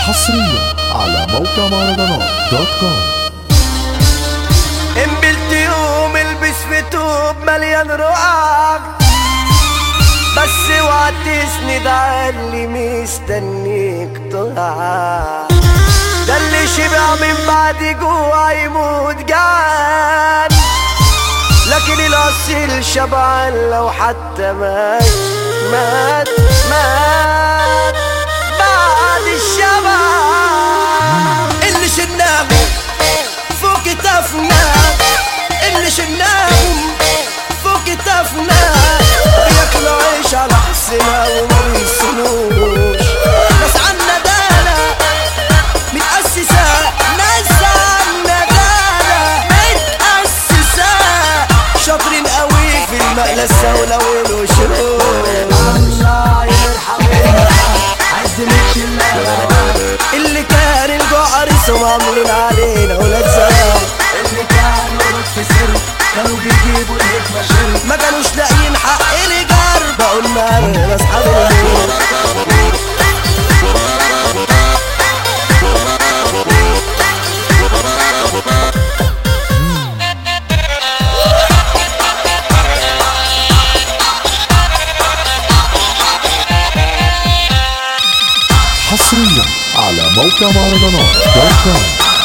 حصريا على موقع مهرجانات دوت كوم قبلت يوم البس في توب مليان رقعة بس اوعى تسند عاللي مستنيك تقع ده اللي شبع من بعد جوع يموت جعان لكن الاصيل شبعان لو حتى مات مات مات بعد الشبع اللي شناهم فوق كتافنا اللي شلناهم فوق كتافنا بياكلوا عيش على حسنا وما بيسنوش ناس عنا دانا متأسسة ناس عنا دانا متأسسة شاطرين قوي في المقلسة ولو الوشروش الله يرحمنا عز اللي كان الجوع رسم عاملين علينا ولاد زمان اللي كانوا رد في سر كانوا بيجيبوا الهجمة شر ما كانوش لاقيين حق الإيجار بقوا النار أصحاب الليل حصريا على موقع مهرجانات دوت كوم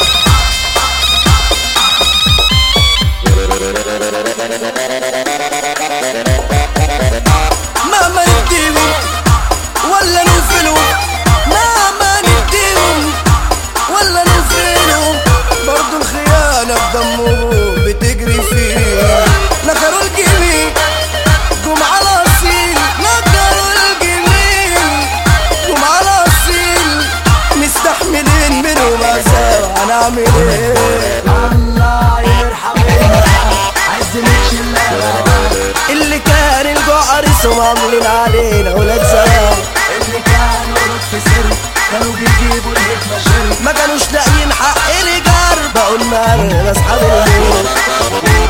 مهما نديهم ولا ننفلهم مهما نديهم ولا ننفلهم برضو الخيانة بدمهم بتجري فيه نكروا الجميل جم على أصيل نكروا الجميل جم على أصيل مستحملين منهم أذى هنعمل ايه الله يرحمنا عز اللي كان الجوع رسم عاملين علينا ولاد زمان اللي كانوا رد في سر كانوا بيجيبوا الهجمة شر ما كانوش لاقيين حق الإيجار بقوا النار أصحاب الليل